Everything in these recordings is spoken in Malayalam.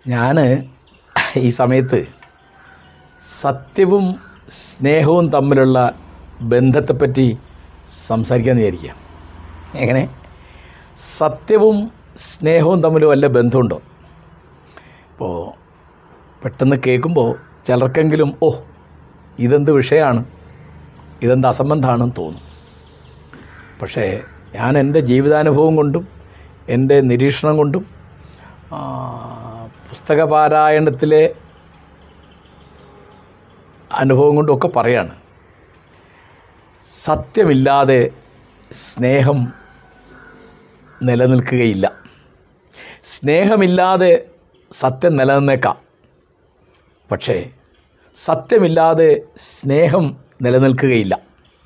ഞാൻ ഈ സമയത്ത് സത്യവും സ്നേഹവും തമ്മിലുള്ള ബന്ധത്തെപ്പറ്റി സംസാരിക്കാൻ വിചാരിക്കുക എങ്ങനെ സത്യവും സ്നേഹവും തമ്മിൽ വല്ല ബന്ധമുണ്ടോ ഇപ്പോൾ പെട്ടെന്ന് കേൾക്കുമ്പോൾ ചിലർക്കെങ്കിലും ഓ ഇതെന്ത് വിഷയമാണ് ഇതെന്ത് അസംബന്ധമാണെന്ന് തോന്നും പക്ഷേ ഞാൻ എൻ്റെ ജീവിതാനുഭവം കൊണ്ടും എൻ്റെ നിരീക്ഷണം കൊണ്ടും ആ, പുസ്തക പാരായണത്തിലെ അനുഭവം കൊണ്ടും ഒക്കെ പറയാണ് സത്യമില്ലാതെ സ്നേഹം നിലനിൽക്കുകയില്ല സ്നേഹമില്ലാതെ സത്യം നിലനിന്നേക്കാം പക്ഷേ സത്യമില്ലാതെ സ്നേഹം നിലനിൽക്കുകയില്ല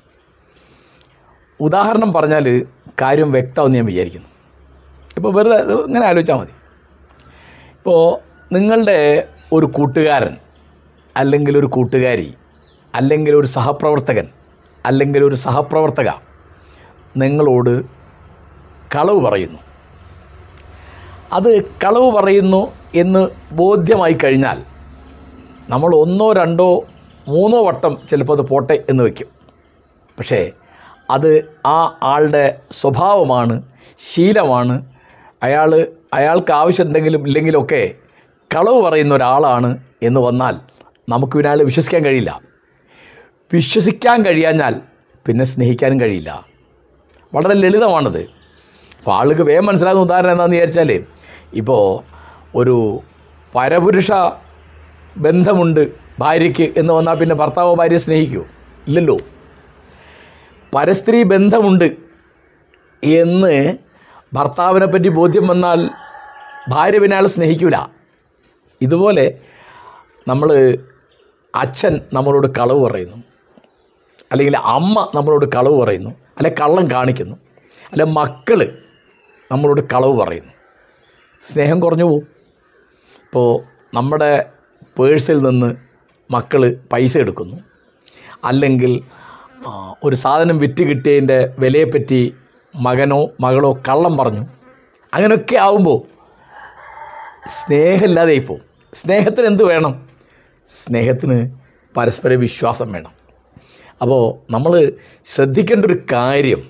ഉദാഹരണം പറഞ്ഞാൽ കാര്യം വ്യക്തമാണെന്ന് ഞാൻ വിചാരിക്കുന്നു ഇപ്പോൾ വെറുതെ ഇത് ഇങ്ങനെ ആലോചിച്ചാൽ മതി ഇപ്പോൾ നിങ്ങളുടെ ഒരു കൂട്ടുകാരൻ അല്ലെങ്കിൽ ഒരു കൂട്ടുകാരി അല്ലെങ്കിൽ ഒരു സഹപ്രവർത്തകൻ അല്ലെങ്കിൽ ഒരു സഹപ്രവർത്തക നിങ്ങളോട് കളവ് പറയുന്നു അത് കളവ് പറയുന്നു എന്ന് ബോധ്യമായി കഴിഞ്ഞാൽ നമ്മൾ ഒന്നോ രണ്ടോ മൂന്നോ വട്ടം ചിലപ്പോൾ അത് പോട്ടെ എന്ന് വയ്ക്കും പക്ഷേ അത് ആ ആളുടെ സ്വഭാവമാണ് ശീലമാണ് അയാൾ അയാൾക്ക് ആവശ്യമുണ്ടെങ്കിലും ഇല്ലെങ്കിലൊക്കെ കളവ് പറയുന്ന ഒരാളാണ് എന്ന് വന്നാൽ നമുക്ക് പിന്നെ അയാളെ വിശ്വസിക്കാൻ കഴിയില്ല വിശ്വസിക്കാൻ കഴിയാഞ്ഞാൽ പിന്നെ സ്നേഹിക്കാനും കഴിയില്ല വളരെ ലളിതമാണത് അപ്പോൾ ആൾക്ക് വേഗം മനസ്സിലാകുന്ന ഉദാഹരണം എന്താണെന്ന് വിചാരിച്ചാൽ ഇപ്പോൾ ഒരു പരപുരുഷ ബന്ധമുണ്ട് ഭാര്യയ്ക്ക് എന്ന് വന്നാൽ പിന്നെ ഭർത്താവോ ഭാര്യയെ സ്നേഹിക്കുമോ ഇല്ലല്ലോ പരസ്ത്രീ ബന്ധമുണ്ട് എന്ന് ഭർത്താവിനെ പറ്റി ബോധ്യം വന്നാൽ ഭാര്യ പിന്നെ അയാളെ സ്നേഹിക്കില്ല ഇതുപോലെ നമ്മൾ അച്ഛൻ നമ്മളോട് കളവ് പറയുന്നു അല്ലെങ്കിൽ അമ്മ നമ്മളോട് കളവ് പറയുന്നു അല്ലെ കള്ളം കാണിക്കുന്നു അല്ലെ മക്കൾ നമ്മളോട് കളവ് പറയുന്നു സ്നേഹം കുറഞ്ഞു പോവും ഇപ്പോൾ നമ്മുടെ പേഴ്സിൽ നിന്ന് മക്കൾ പൈസ എടുക്കുന്നു അല്ലെങ്കിൽ ആ, ഒരു സാധനം വിറ്റ് കിട്ടിയതിൻ്റെ വിലയെപ്പറ്റി മകനോ മകളോ കള്ളം പറഞ്ഞു അങ്ങനെയൊക്കെ ആവുമ്പോൾ സ്നേഹമില്ലാതെ ഇപ്പോൾ സ്നേഹത്തിന് എന്ത് വേണം സ്നേഹത്തിന് പരസ്പര വിശ്വാസം വേണം അപ്പോൾ നമ്മൾ ശ്രദ്ധിക്കേണ്ട ഒരു കാര്യം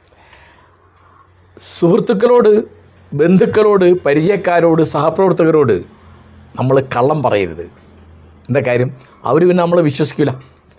സുഹൃത്തുക്കളോട് ബന്ധുക്കളോട് പരിചയക്കാരോട് സഹപ്രവർത്തകരോട് നമ്മൾ കള്ളം പറയരുത് എന്താ കാര്യം അവർ പിന്നെ നമ്മളെ വിശ്വസിക്കില്ല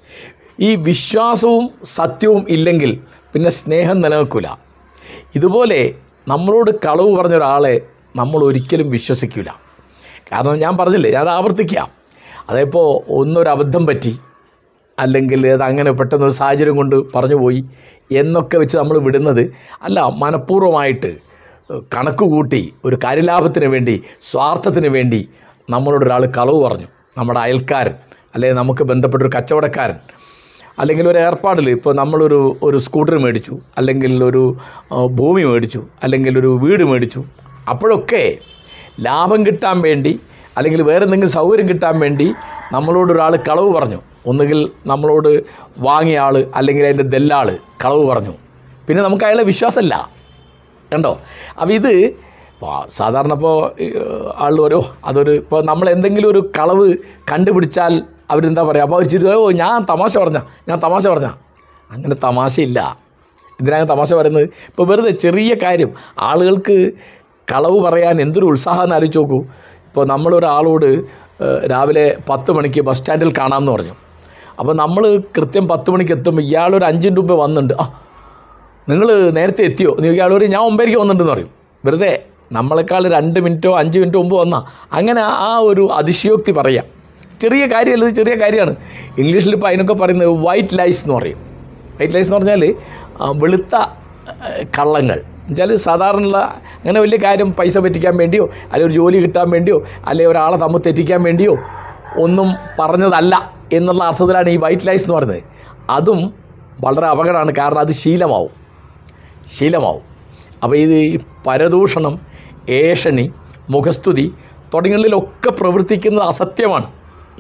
ഈ വിശ്വാസവും സത്യവും ഇല്ലെങ്കിൽ പിന്നെ സ്നേഹം നിലനിൽക്കില്ല ഇതുപോലെ നമ്മളോട് കളവ് പറഞ്ഞ ഒരാളെ നമ്മൾ ഒരിക്കലും വിശ്വസിക്കില്ല കാരണം ഞാൻ പറഞ്ഞില്ലേ ഞാൻ അത് ആവർത്തിക്കാം അതിപ്പോൾ ഒന്നൊരു അബദ്ധം പറ്റി അല്ലെങ്കിൽ അത് അങ്ങനെ പെട്ടെന്നൊരു സാഹചര്യം കൊണ്ട് പറഞ്ഞു പോയി എന്നൊക്കെ വെച്ച് നമ്മൾ വിടുന്നത് അല്ല മനഃപൂർവ്വമായിട്ട് കണക്ക് കൂട്ടി ഒരു കാര്യലാഭത്തിന് വേണ്ടി സ്വാർത്ഥത്തിന് വേണ്ടി നമ്മളോട് ഒരാൾ കളവ് പറഞ്ഞു നമ്മുടെ അയൽക്കാരൻ അല്ലെങ്കിൽ നമുക്ക് ബന്ധപ്പെട്ടൊരു കച്ചവടക്കാരൻ അല്ലെങ്കിൽ ഒരു ഏർപ്പാടിൽ ഇപ്പോൾ നമ്മളൊരു ഒരു സ്കൂട്ടർ മേടിച്ചു അല്ലെങ്കിൽ ഒരു ആ, ഭൂമി മേടിച്ചു അല്ലെങ്കിൽ ഒരു വീട് മേടിച്ചു അപ്പോഴൊക്കെ ലാഭം കിട്ടാൻ വേണ്ടി അല്ലെങ്കിൽ വേറെ എന്തെങ്കിലും സൗകര്യം കിട്ടാൻ വേണ്ടി നമ്മളോട് ഒരാൾ കളവ് പറഞ്ഞു ഒന്നുകിൽ നമ്മളോട് വാങ്ങിയ ആൾ അല്ലെങ്കിൽ അതിൻ്റെ ദല്ലാൾ കളവ് പറഞ്ഞു പിന്നെ നമുക്ക് അയാളെ വിശ്വാസമല്ല കണ്ടോ അപ്പോൾ ഇത് ഇപ്പോൾ സാധാരണ ഇപ്പോൾ ആൾ ഓരോ അതൊരു ഇപ്പോൾ നമ്മൾ എന്തെങ്കിലും ഒരു കളവ് കണ്ടുപിടിച്ചാൽ അവരെന്താ പറയുക അപ്പോൾ അവർ ചിരി ഓ ഞാൻ തമാശ പറഞ്ഞ ഞാൻ തമാശ പറഞ്ഞ അങ്ങനെ തമാശയില്ല എന്തിനാണ് തമാശ പറയുന്നത് ഇപ്പോൾ വെറുതെ ചെറിയ കാര്യം ആളുകൾക്ക് കളവ് പറയാൻ എന്തൊരു ഉത്സാഹം എന്ന് ആലോചിച്ച് നോക്കൂ ഇപ്പോൾ നമ്മളൊരാളോട് ഏഹ്, രാവിലെ പത്ത് മണിക്ക് ബസ് സ്റ്റാൻഡിൽ കാണാമെന്ന് പറഞ്ഞു അപ്പോൾ നമ്മൾ കൃത്യം പത്ത് മണിക്ക് എത്തുമ്പോൾ ഇയാളൊരു അഞ്ചിൻ്റെ മുമ്പ് വന്നിട്ടുണ്ട് ആ നിങ്ങൾ നേരത്തെ എത്തിയോ എന്ന് ചോദിക്കുക ആളൊരു ഞാൻ ഒമ്പതരയ്ക്ക് വന്നിട്ടുണ്ടെന്ന് പറയും വെറുതെ നമ്മളെക്കാൾ രണ്ട് മിനിറ്റോ അഞ്ച് മിനിറ്റോ മുമ്പ് വന്നാൽ അങ്ങനെ ആ ഒരു അതിശയോക്തി പറയാം ചെറിയ കാര്യമല്ല ഇത് ചെറിയ കാര്യമാണ് ഇംഗ്ലീഷിൽ ഇപ്പോൾ അതിനൊക്കെ പറയുന്നത് വൈറ്റ് ലൈസ് എന്ന് പറയും വൈറ്റ് ലൈസ് എന്ന് പറഞ്ഞാൽ ആ, വെളുത്ത ആ, കള്ളങ്ങൾ എന്നുവെച്ചാൽ സാധാരണ അങ്ങനെ വലിയ കാര്യം പൈസ പറ്റിക്കാൻ വേണ്ടിയോ അല്ലെങ്കിൽ ഒരു ജോലി കിട്ടാൻ വേണ്ടിയോ അല്ലെങ്കിൽ ഒരാളെ തമ്മിൽ തെറ്റിക്കാൻ വേണ്ടിയോ ഒന്നും പറഞ്ഞതല്ല എന്നുള്ള അർത്ഥത്തിലാണ് ഈ വൈറ്റ് ലൈസ് എന്ന് പറയുന്നത് അതും വളരെ അപകടമാണ് കാരണം അത് ശീലമാവും ശീലമാവും അപ്പോൾ ഇത് ഈ പരദൂഷണം ഏഷണി മുഖസ്തുതി തുടങ്ങിയതിലൊക്കെ പ്രവർത്തിക്കുന്നത് അസത്യമാണ്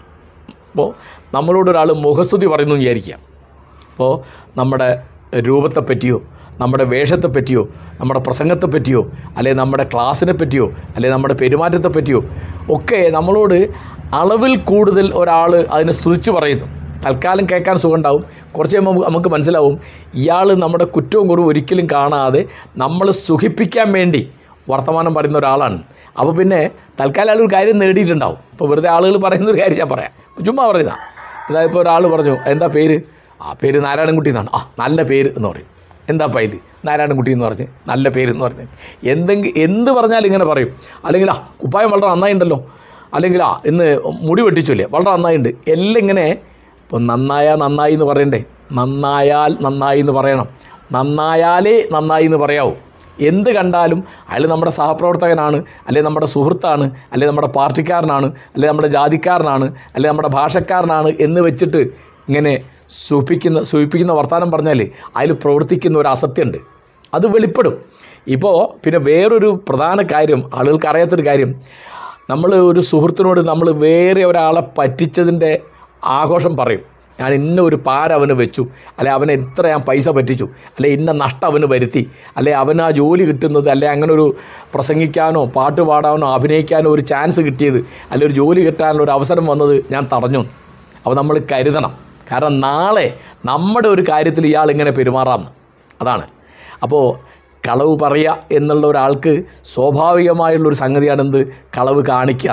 അപ്പോൾ നമ്മളോട് ഒരാൾ മുഖസ്തുതി പറയുന്നു എന്ന് വിചാരിക്കുക അപ്പോൾ നമ്മുടെ രൂപത്തെ പറ്റിയോ നമ്മുടെ വേഷത്തെ പറ്റിയോ നമ്മുടെ പ്രസംഗത്തെ പറ്റിയോ അല്ലെങ്കിൽ നമ്മുടെ ക്ലാസ്സിനെ പറ്റിയോ അല്ലെങ്കിൽ നമ്മുടെ പെരുമാറ്റത്തെ പറ്റിയോ ഒക്കെ നമ്മളോട് അളവിൽ കൂടുതൽ ഒരാൾ അതിനെ സ്തുതിച്ച് പറയുന്നു തൽക്കാലം കേൾക്കാൻ സുഖമുണ്ടാവും കുറച്ച് കഴിയുമ്പോൾ നമുക്ക് മനസ്സിലാവും ഇയാൾ നമ്മുടെ കുറ്റവും കുറവും ഒരിക്കലും കാണാതെ നമ്മൾ സുഖിപ്പിക്കാൻ വേണ്ടി വർത്തമാനം പറയുന്ന ഒരാളാണ് അപ്പോൾ പിന്നെ തൽക്കാലം അയാൾ ഒരു കാര്യം നേടിയിട്ടുണ്ടാവും ഇപ്പോൾ വെറുതെ ആളുകൾ പറയുന്ന ഒരു കാര്യം ഞാൻ പറയാം ചുമ്മാ പറയുന്നതാണ് അതായത് ഇപ്പോൾ ഒരാൾ പറഞ്ഞു എന്താ പേര് ആ പേര് നാരായണൻകുട്ടി എന്നാണ് ആ നല്ല പേര് എന്ന് പറയും എന്താ പേര് നാരായണൻകുട്ടി എന്ന് പറഞ്ഞ് നല്ല പേര് എന്ന് പറഞ്ഞ് എന്തെങ്കിലും എന്ത് പറഞ്ഞാലും ഇങ്ങനെ പറയും അല്ലെങ്കിൽ ആ കുപ്പായം വളരെ നന്നായിട്ടുണ്ടല്ലോ അല്ലെങ്കിൽ ആ ഇന്ന് മുടി വെട്ടിച്ചില്ലേ വളരെ നന്നായിട്ടുണ്ട് എല്ലാം ഇങ്ങനെ ഇപ്പോൾ നന്നായാൽ നന്നായി എന്ന് പറയണ്ടേ നന്നായാൽ നന്നായി എന്ന് പറയണം നന്നായാലേ നന്നായി എന്ന് പറയാവൂ എന്ത് കണ്ടാലും അയാൾ നമ്മുടെ സഹപ്രവർത്തകനാണ് അല്ലെങ്കിൽ നമ്മുടെ സുഹൃത്താണ് അല്ലെങ്കിൽ നമ്മുടെ പാർട്ടിക്കാരനാണ് അല്ലെങ്കിൽ നമ്മുടെ ജാതിക്കാരനാണ് അല്ലെങ്കിൽ നമ്മുടെ ഭാഷക്കാരനാണ് എന്ന് വെച്ചിട്ട് ഇങ്ങനെ സൂപ്പിക്കുന്ന സൂചിപ്പിക്കുന്ന വർത്തമാനം പറഞ്ഞാൽ അതിൽ പ്രവർത്തിക്കുന്ന ഒരു അസത്യമുണ്ട് അത് വെളിപ്പെടും ഇപ്പോൾ പിന്നെ വേറൊരു പ്രധാന കാര്യം ആളുകൾക്ക് അറിയാത്തൊരു കാര്യം നമ്മൾ ഒരു സുഹൃത്തിനോട് നമ്മൾ വേറെ ഒരാളെ പറ്റിച്ചതിൻ്റെ ആഘോഷം പറയും ഞാൻ ഇന്ന ഒരു പാര അവന് വെച്ചു അല്ലെ അവനെ എത്ര ഞാൻ പൈസ പറ്റിച്ചു അല്ലെ ഇന്ന നഷ്ടം അവന് വരുത്തി അല്ലെ അവന് ആ ജോലി കിട്ടുന്നത് അല്ലെ അങ്ങനെ ഒരു പ്രസംഗിക്കാനോ പാട്ട് പാടാനോ അഭിനയിക്കാനോ ഒരു ചാൻസ് കിട്ടിയത് അല്ലെ ഒരു ജോലി കിട്ടാനുള്ള ഒരു അവസരം വന്നത് ഞാൻ തടഞ്ഞു അപ്പോൾ നമ്മൾ കരുതണം കാരണം നാളെ നമ്മുടെ ഒരു കാര്യത്തിൽ ഇയാൾ ഇങ്ങനെ പെരുമാറാമെന്ന് അതാണ് അപ്പോൾ കളവ് പറയുക എന്നുള്ള ഒരാൾക്ക് സ്വാഭാവികമായുള്ളൊരു സംഗതിയാണെന്ത് കളവ് കാണിക്കുക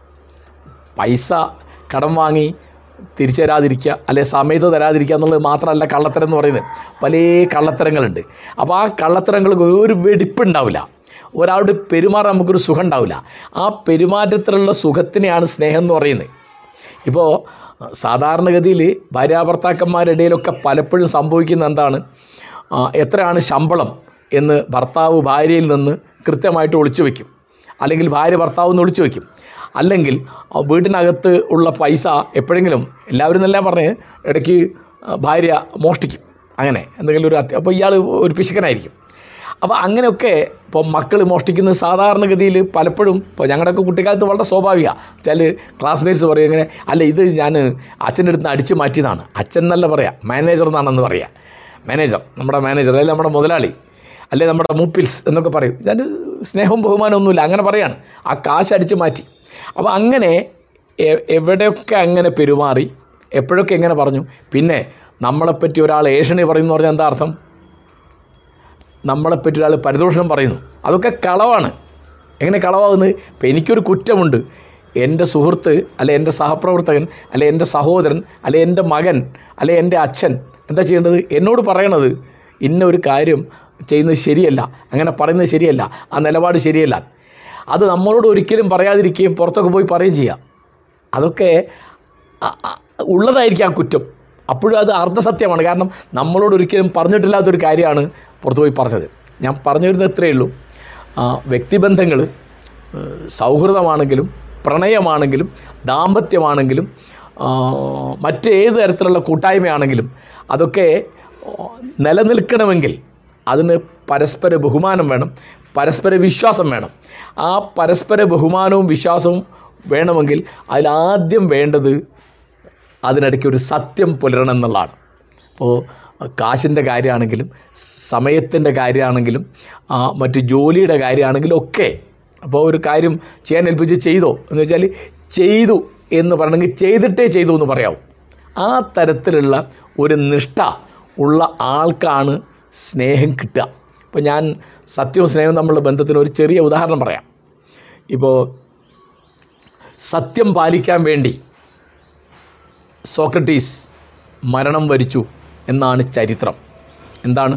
പൈസ കടം വാങ്ങി തിരിച്ചു തരാതിരിക്കുക അല്ലെ സമയത്ത് തരാതിരിക്കുക എന്നുള്ളത് മാത്രമല്ല കള്ളത്തരം എന്ന് പറയുന്നത് പല കള്ളത്തരങ്ങളുണ്ട് അപ്പോൾ ആ കള്ളത്തരങ്ങൾക്ക് ഒരു വെടിപ്പുണ്ടാവില്ല ഒരാളുടെ പെരുമാറാൻ നമുക്കൊരു സുഖം ഉണ്ടാവില്ല ആ പെരുമാറ്റത്തിലുള്ള സുഖത്തിനെയാണ് സ്നേഹം എന്ന് പറയുന്നത് ഇപ്പോൾ സാധാരണഗതിയിൽ ഭാര്യാഭർത്താക്കന്മാരുടെ ഇടയിലൊക്കെ പലപ്പോഴും സംഭവിക്കുന്ന എന്താണ് ആ, എത്രയാണ് ശമ്പളം എന്ന് ഭർത്താവ് ഭാര്യയിൽ നിന്ന് കൃത്യമായിട്ട് ഒളിച്ചു വയ്ക്കും അല്ലെങ്കിൽ ഭാര്യ ഭർത്താവ് നിന്ന് ഒളിച്ചു വയ്ക്കും അല്ലെങ്കിൽ ആ, വീട്ടിനകത്ത് ഉള്ള പൈസ എപ്പോഴെങ്കിലും എല്ലാവരും എന്നല്ല പറഞ്ഞ് ഇടയ്ക്ക് ആ, ഭാര്യ മോഷ്ടിക്കും അങ്ങനെ എന്തെങ്കിലും ഒരു അത്യ അപ്പോൾ ഇയാൾ ഒരു പിശുക്കനായിരിക്കും അപ്പോൾ അങ്ങനെയൊക്കെ ഇപ്പോൾ മക്കൾ മോഷ്ടിക്കുന്നത് സാധാരണഗതിയിൽ പലപ്പോഴും ഇപ്പോൾ ഞങ്ങളുടെയൊക്കെ കുട്ടിക്കാലത്ത് വളരെ സ്വാഭാവികമാണ് ചില ക്ലാസ്മേറ്റ്സ് പറയും ഇങ്ങനെ അല്ല ഇത് ഞാൻ അച്ഛൻ്റെ അടുത്ത് നിന്ന് അടിച്ചു മാറ്റിയതാണ് അച്ഛൻ എന്നല്ല പറയാം മാനേജർ എന്നാണെന്ന് പറയാം മാനേജർ നമ്മുടെ മാനേജർ അല്ലെങ്കിൽ നമ്മുടെ മുതലാളി അല്ലെ നമ്മുടെ മൂപ്പിൽസ് എന്നൊക്കെ പറയും ഞാൻ സ്നേഹവും ബഹുമാനവും ഒന്നുമില്ല അങ്ങനെ പറയാണ് ആ കാശ് അടിച്ചു മാറ്റി അപ്പോൾ അങ്ങനെ എ- എവിടെയൊക്കെ അങ്ങനെ പെരുമാറി എപ്പോഴൊക്കെ എങ്ങനെ പറഞ്ഞു പിന്നെ നമ്മളെപ്പറ്റി ഒരാൾ ഏഷണി പറയുന്നു പറഞ്ഞാൽ എന്താ അർത്ഥം നമ്മളെപ്പറ്റി ഒരാൾ പരിദോഷണം പറയുന്നു അതൊക്കെ കളവാണ് എങ്ങനെ കളവാകുന്നത് ഇപ്പം എനിക്കൊരു കുറ്റമുണ്ട് എൻ്റെ സുഹൃത്ത് അല്ലെ എൻ്റെ സഹപ്രവർത്തകൻ അല്ലെ എൻ്റെ സഹോദരൻ അല്ലെ എൻ്റെ മകൻ അല്ലെ എൻ്റെ അച്ഛൻ എന്താ ചെയ്യേണ്ടത് എന്നോട് പറയണത് ഇന്ന ഒരു കാര്യം ചെയ്യുന്നത് ശരിയല്ല അങ്ങനെ പറയുന്നത് ശരിയല്ല ആ നിലപാട് ശരിയല്ല അത് നമ്മളോട് ഒരിക്കലും പറയാതിരിക്കുകയും പുറത്തൊക്കെ പോയി പറയുകയും ചെയ്യാം അതൊക്കെ അ- അ- ഉള്ളതായിരിക്കും ആ കുറ്റം അപ്പോഴും അത് അർദ്ധസത്യമാണ് കാരണം നമ്മളോട് ഒരിക്കലും പറഞ്ഞിട്ടില്ലാത്തൊരു കാര്യമാണ് പുറത്തു പോയി പറഞ്ഞത് ഞാൻ പറഞ്ഞു വരുന്നത് ഇത്രയേ ഉള്ളൂ ആ, വ്യക്തിബന്ധങ്ങൾ ഏഹ്, സൗഹൃദമാണെങ്കിലും പ്രണയമാണെങ്കിലും ദാമ്പത്യമാണെങ്കിലും ആ, മറ്റേത് തരത്തിലുള്ള കൂട്ടായ്മയാണെങ്കിലും അതൊക്കെ ആ, നിലനിൽക്കണമെങ്കിൽ അതിന് പരസ്പര ബഹുമാനം വേണം പരസ്പര വിശ്വാസം വേണം ആ പരസ്പര ബഹുമാനവും വിശ്വാസവും വേണമെങ്കിൽ അതിലാദ്യം വേണ്ടത് അതിനിടയ്ക്ക് ഒരു സത്യം പുലരണം എന്നുള്ളതാണ് അപ്പോൾ കാശിൻ്റെ കാര്യമാണെങ്കിലും സമയത്തിൻ്റെ കാര്യമാണെങ്കിലും ആ, മറ്റ് ജോലിയുടെ കാര്യമാണെങ്കിലും ഒക്കെ അപ്പോൾ ഒരു കാര്യം ചെയ്യാൻ ഏൽപ്പിച്ച് ചെയ്തോ എന്ന് വെച്ചാൽ ചെയ്തു എന്ന് പറയണമെങ്കിൽ ചെയ്തിട്ടേ ചെയ്തു എന്ന് പറയാവും ആ തരത്തിലുള്ള ഒരു നിഷ്ഠ ഉള്ള ആൾക്കാണ് സ്നേഹം കിട്ടുക ഇപ്പോൾ ഞാൻ സത്യവും സ്നേഹവും തമ്മിലുള്ള ബന്ധത്തിന് ഒരു ചെറിയ ഉദാഹരണം പറയാം ഇപ്പോൾ സത്യം പാലിക്കാൻ വേണ്ടി സോക്രട്ടീസ് മരണം വരിച്ചു എന്നാണ് ചരിത്രം എന്താണ്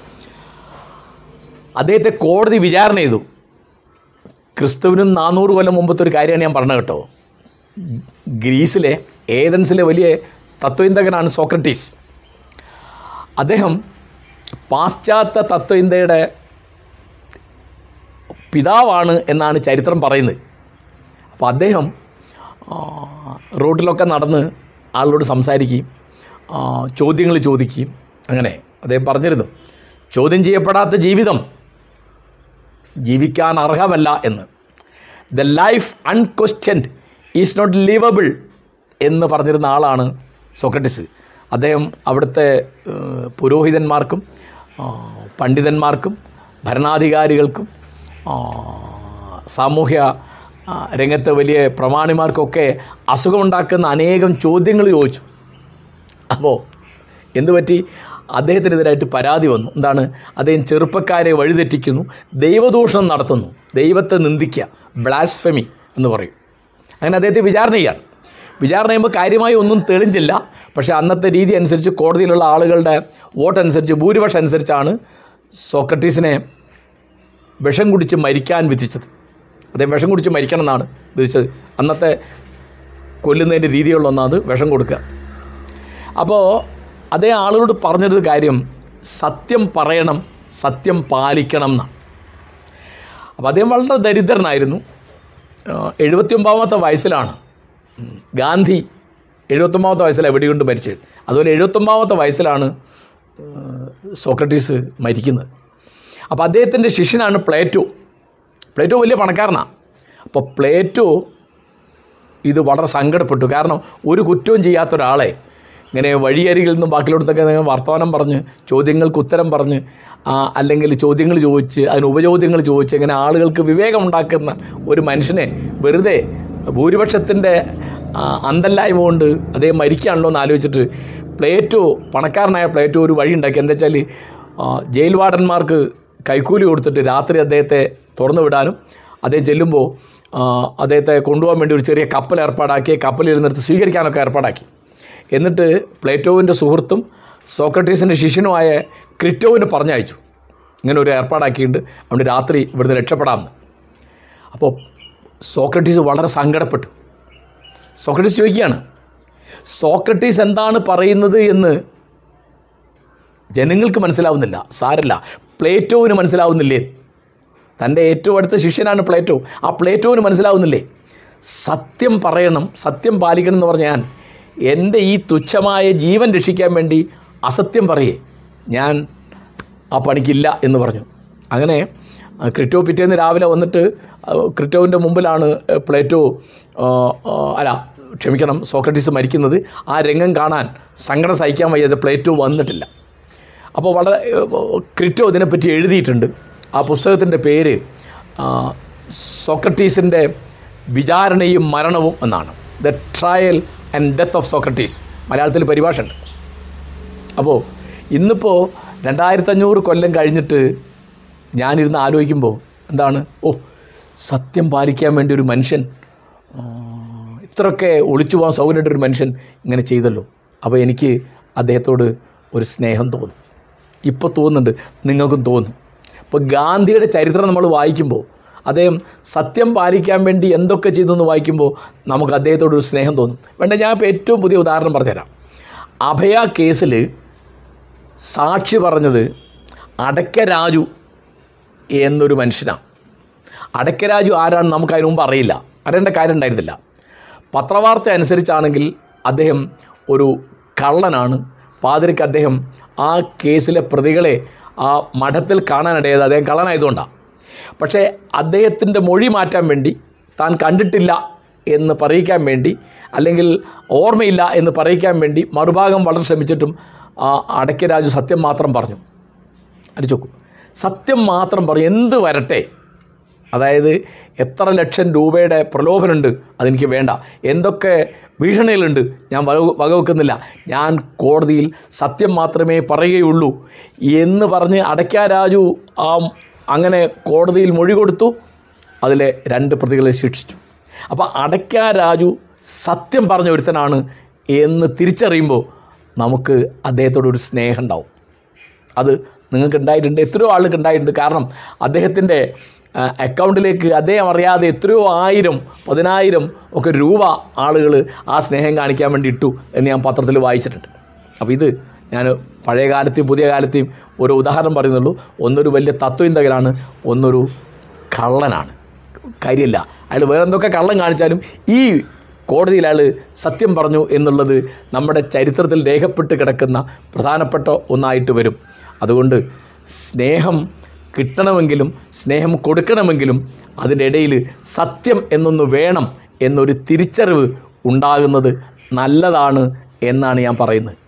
അദ്ദേഹത്തെ കോടതി വിചാരണ ചെയ്തു ക്രിസ്തുവിനും നാനൂറ് കൊല്ലം മുമ്പത്തെ ഒരു കാര്യമാണ് ഞാൻ പറഞ്ഞത് കേട്ടോ ഗ്രീസിലെ ഏതൻസിലെ വലിയ തത്വചിന്തകനാണ് സോക്രട്ടീസ് അദ്ദേഹം പാശ്ചാത്യ തത്വചിന്തയുടെ പിതാവാണ് എന്നാണ് ചരിത്രം പറയുന്നത് അപ്പോൾ അദ്ദേഹം ആ, റോഡിലൊക്കെ നടന്ന് ആളോട് സംസാരിക്കുകയും ആ, ചോദ്യങ്ങൾ ചോദിക്കുകയും അങ്ങനെ അദ്ദേഹം പറഞ്ഞിരുന്നു ചോദ്യം ചെയ്യപ്പെടാത്ത ജീവിതം ജീവിക്കാൻ അർഹമല്ല എന്ന് the life unquestioned is not liveable എന്ന് പറഞ്ഞിരുന്ന ആളാണ് സോക്രട്ടിസ് അദ്ദേഹം അവിടുത്തെ ഏഹ്, പുരോഹിതന്മാർക്കും ആ, പണ്ഡിതന്മാർക്കും ഭരണാധികാരികൾക്കും ആ, സാമൂഹ്യ ആ, രംഗത്തെ വലിയ പ്രമാണിമാർക്കൊക്കെ അസുഖമുണ്ടാക്കുന്ന അനേകം ചോദ്യങ്ങൾ ചോദിച്ചു അപ്പോൾ എന്തു പറ്റി അദ്ദേഹത്തിനെതിരായിട്ട് പരാതി വന്നു എന്താണ് അദ്ദേഹം ചെറുപ്പക്കാരെ വഴിതെറ്റിക്കുന്നു ദൈവദൂഷണം നടത്തുന്നു ദൈവത്തെ നിന്ദിക്കുക ബ്ലാസ്ഫെമി എന്ന് പറയും അങ്ങനെ അദ്ദേഹത്തെ വിചാരണ ചെയ്യാണ് വിചാരണ ചെയ്യുമ്പോൾ കാര്യമായി ഒന്നും തെളിഞ്ഞില്ല പക്ഷേ അന്നത്തെ രീതി അനുസരിച്ച് കോടതിയിലുള്ള ആളുകളുടെ വോട്ടനുസരിച്ച് ഭൂരിപക്ഷം അനുസരിച്ചാണ് സോക്രട്ടീസിനെ വിഷം കുടിച്ച് മരിക്കാൻ വിധിച്ചത് അദ്ദേഹം വിഷം കുടിച്ച് മരിക്കണം എന്നാണ് വിധിച്ചത് അന്നത്തെ കൊല്ലുന്നതിൻ്റെ രീതിയുള്ള ഒന്നാണ് വിഷം കൊടുക്കുക അപ്പോൾ അതേ ആളുകളോട് പറഞ്ഞൊരു കാര്യം സത്യം പറയണം സത്യം പാലിക്കണം എന്നാണ് അപ്പോൾ അദ്ദേഹം വളരെ ദരിദ്രനായിരുന്നു എഴുപത്തി ഒമ്പതാമത്തെ വയസ്സിലാണ് ഉം, ഗാന്ധി എഴുപത്തൊമ്പതാമത്തെ വയസ്സിലാണ് വെടികൊണ്ട് മരിച്ചത് അതുപോലെ എഴുപത്തൊമ്പതാമത്തെ വയസ്സിലാണ് ഏഹ്, സോക്രട്ടീസ് മരിക്കുന്നത് അപ്പോൾ അദ്ദേഹത്തിൻ്റെ ശിഷ്യനാണ് പ്ലേറ്റോ പ്ലേറ്റോ വലിയ പണക്കാരനാണ് അപ്പോൾ പ്ലേറ്റോ ഇത് വളരെ സങ്കടപ്പെട്ടു കാരണം ഒരു കുറ്റവും ചെയ്യാത്ത ഒരാളെ ഇങ്ങനെ വഴിയരികിൽ നിന്നും ബാക്കിലോട്ടത്തൊക്കെ ഇങ്ങനെ വർത്തമാനം പറഞ്ഞ് ചോദ്യങ്ങൾക്ക് ഉത്തരം പറഞ്ഞ് ആ, അല്ലെങ്കിൽ ചോദ്യങ്ങൾ ചോദിച്ച് അതിന് ഉപചോദ്യങ്ങൾ ചോദിച്ച് ഇങ്ങനെ ആളുകൾക്ക് വിവേകമുണ്ടാക്കുന്ന ഒരു മനുഷ്യനെ വെറുതെ ഭൂരിപക്ഷത്തിൻ്റെ ആ, അന്തല്ലായ്മ കൊണ്ട് അദ്ദേഹം മരിക്കുകയാണല്ലോ എന്ന് ആലോചിച്ചിട്ട് പ്ലേറ്റോ പണക്കാരനായ പ്ലേറ്റോ ഒരു വഴി ഉണ്ടാക്കി എന്താ വെച്ചാൽ ജയിൽ വാർഡന്മാർക്ക് കൈക്കൂലി കൊടുത്തിട്ട് രാത്രി അദ്ദേഹത്തെ തുറന്നു വിടാനും അദ്ദേഹം ചെല്ലുമ്പോൾ ആ, അദ്ദേഹത്തെ കൊണ്ടുപോകാൻ വേണ്ടി ഒരു ചെറിയ കപ്പൽ ഏർപ്പാടാക്കി കപ്പലിരുന്നിടത്ത് സ്വീകരിക്കാനൊക്കെ ഏർപ്പാടാക്കി എന്നിട്ട് പ്ലേറ്റോവിൻ്റെ സുഹൃത്തും സോക്രട്ടീസിൻ്റെ ശിഷ്യനുമായ ക്രിറ്റോവിനെ പറഞ്ഞയച്ചു ഇങ്ങനെ ഒരു ഏർപ്പാടാക്കിയിട്ടുണ്ട് അതുകൊണ്ട് രാത്രി ഇവിടുന്ന് രക്ഷപ്പെടാമെന്ന് അപ്പോൾ സോക്രട്ടീസ് വളരെ സങ്കടപ്പെട്ടു സോക്രട്ടീസ് ചോദിക്കുകയാണ് സോക്രട്ടീസ് എന്താണ് പറയുന്നത് എന്ന് ജനങ്ങൾക്ക് മനസ്സിലാവുന്നില്ല സാരല്ല പ്ലേറ്റോവിന് മനസ്സിലാവുന്നില്ലേ തൻ്റെ ഏറ്റവും അടുത്ത ശിഷ്യനാണ് പ്ലേറ്റോ ആ പ്ലേറ്റോവിന് മനസ്സിലാവുന്നില്ലേ സത്യം പറയണം സത്യം പാലിക്കണം എന്ന് പറഞ്ഞ ഞാൻ എൻ്റെ ഈ തുച്ഛമായ ജീവൻ രക്ഷിക്കാൻ വേണ്ടി അസത്യം പറയേ ഞാൻ ആ പണിക്കില്ല എന്ന് പറഞ്ഞു അങ്ങനെ ആ, ക്രിറ്റോ പിറ്റേന്ന് രാവിലെ വന്നിട്ട് ആ, ക്രിറ്റോവിൻ്റെ മുമ്പിലാണ് ഏ, പ്ലേറ്റോ ആ, ആ, അല്ല ക്ഷമിക്കണം സോക്രട്ടീസ് മരിക്കുന്നത് ആ രംഗം കാണാൻ സങ്കടം സഹിക്കാൻ വയ്യാതെ പ്ലേറ്റോ വന്നിട്ടില്ല അപ്പോൾ വളരെ ഏഹ്, ക്രിറ്റോ ഇതിനെപ്പറ്റി എഴുതിയിട്ടുണ്ട് ആ പുസ്തകത്തിൻ്റെ പേര് ആ, സോക്രട്ടീസിൻ്റെ വിചാരണയും മരണവും എന്നാണ് the trial and death of Socrates മലയാളത്തിൽ പരിഭാഷ ഉണ്ട് അപ്പോൾ ഇന്നിപ്പോൾ രണ്ടായിരത്തഞ്ഞൂറ് കൊല്ലം കഴിഞ്ഞിട്ട് ഞാനിരുന്ന് ആലോചിക്കുമ്പോൾ എന്താണ് ഓ സത്യം പാലിക്കാൻ വേണ്ടി ഒരു മനുഷ്യൻ ആ, ഇത്രയൊക്കെ ഒളിച്ചു പോകാൻ സൗകര്യമായിട്ട് ഒരു മനുഷ്യൻ ഇങ്ങനെ ചെയ്തല്ലോ അപ്പോൾ എനിക്ക് അദ്ദേഹത്തോട് ഒരു സ്നേഹം തോന്നും ഇപ്പോൾ തോന്നുന്നുണ്ട് നിങ്ങൾക്കും തോന്നും ഇപ്പോൾ ഗാന്ധിയുടെ ചരിത്രം നമ്മൾ വായിക്കുമ്പോൾ അദ്ദേഹം സത്യം പാലിക്കാൻ വേണ്ടി എന്തൊക്കെ ചെയ്തു എന്ന് വായിക്കുമ്പോൾ നമുക്ക് അദ്ദേഹത്തോട് ഒരു സ്നേഹം തോന്നും വേണ്ട ഞാൻ ഇപ്പോൾ ഏറ്റവും പുതിയ ഉദാഹരണം പറഞ്ഞുതരാം അഭയ കേസിൽ സാക്ഷി പറഞ്ഞത് അടക്ക രാജു എന്നൊരു മനുഷ്യനാണ് അടക്ക രാജു ആരാണെന്ന് നമുക്ക് അതിന് മുമ്പ് അറിയില്ല അറിയേണ്ട കാര്യം ഉണ്ടായിരുന്നില്ല പത്രവാർത്ത അനുസരിച്ചാണെങ്കിൽ അദ്ദേഹം ഒരു കള്ളനാണ് പാതിരിക്ക് അദ്ദേഹം ആ കേസിലെ പ്രതികളെ ആ മഠത്തിൽ കാണാനിടയത് അദ്ദേഹം കള്ളനായതുകൊണ്ടാണ് പക്ഷേ അദ്ദേഹത്തിൻ്റെ മൊഴി മാറ്റാൻ വേണ്ടി താൻ കണ്ടിട്ടില്ല എന്ന് പറയിക്കാൻ വേണ്ടി അല്ലെങ്കിൽ ഓർമ്മയില്ല എന്ന് പറയിക്കാൻ വേണ്ടി മറുഭാഗം വളരെ ശ്രമിച്ചിട്ടും ആ അടയ്ക്ക രാജു സത്യം മാത്രം പറഞ്ഞു അടിച്ചു നോക്കൂ സത്യം മാത്രം പറയും എന്ത് വരട്ടെ അതായത് എത്ര ലക്ഷം രൂപയുടെ പ്രലോഭനമുണ്ട് അതെനിക്ക് വേണ്ട എന്തൊക്കെ ഭീഷണികളുണ്ട് ഞാൻ വക വകവെക്കുന്നില്ല ഞാൻ കോടതിയിൽ സത്യം മാത്രമേ പറയുകയുള്ളൂ എന്ന് പറഞ്ഞ് അടയ്ക്ക രാജു ആ അങ്ങനെ കോടതിയിൽ മൊഴി കൊടുത്തു അതിലെ രണ്ട് പ്രതികളെ ശിക്ഷിച്ചു അപ്പോൾ അടയ്ക്ക രാജു സത്യം പറഞ്ഞ ഒരുത്തനാണ് എന്ന് തിരിച്ചറിയുമ്പോൾ നമുക്ക് അദ്ദേഹത്തോട് ഒരു സ്നേഹം ഉണ്ടാവും അത് നിങ്ങൾക്ക് ഉണ്ടായിട്ടുണ്ട് എത്രയോ ആളുകൾക്ക് ഉണ്ടായിട്ടുണ്ട് കാരണം അദ്ദേഹത്തിൻ്റെ ആ, അക്കൗണ്ടിലേക്ക് അദ്ദേഹം അറിയാതെ എത്രയോ ആയിരം പതിനായിരം ഒക്കെ രൂപ ആളുകൾ ആ സ്നേഹം കാണിക്കാൻ വേണ്ടി ഇട്ടു എന്ന് ഞാൻ പത്രത്തിൽ വായിച്ചിട്ടുണ്ട് അപ്പോൾ ഇത് ഞാൻ പഴയ കാലത്തെയും പുതിയ കാലത്തെയും ഒരു ഉദാഹരണം പറയുന്നുള്ളൂ ഒന്നൊരു വലിയ തത്വചിന്തകനാണ് ഒന്നൊരു കള്ളനാണ് കാര്യമില്ല അയാൾ വേറെ എന്തൊക്കെ കള്ളം കാണിച്ചാലും ഈ കോടതിയിൽ അയാൾ സത്യം പറഞ്ഞു എന്നുള്ളത് നമ്മുടെ ചരിത്രത്തിൽ രേഖപ്പെട്ട് കിടക്കുന്ന പ്രധാനപ്പെട്ട ഒന്നായിട്ട് വരും അതുകൊണ്ട് സ്നേഹം കിട്ടണമെങ്കിലും സ്നേഹം കൊടുക്കണമെങ്കിലും അതിൻ്റെ ഇടയിൽ സത്യം എന്നൊന്ന് വേണം എന്നൊരു തിരിച്ചറിവ് ഉണ്ടാകുന്നത് നല്ലതാണ് എന്നാണ് ഞാൻ പറയുന്നത്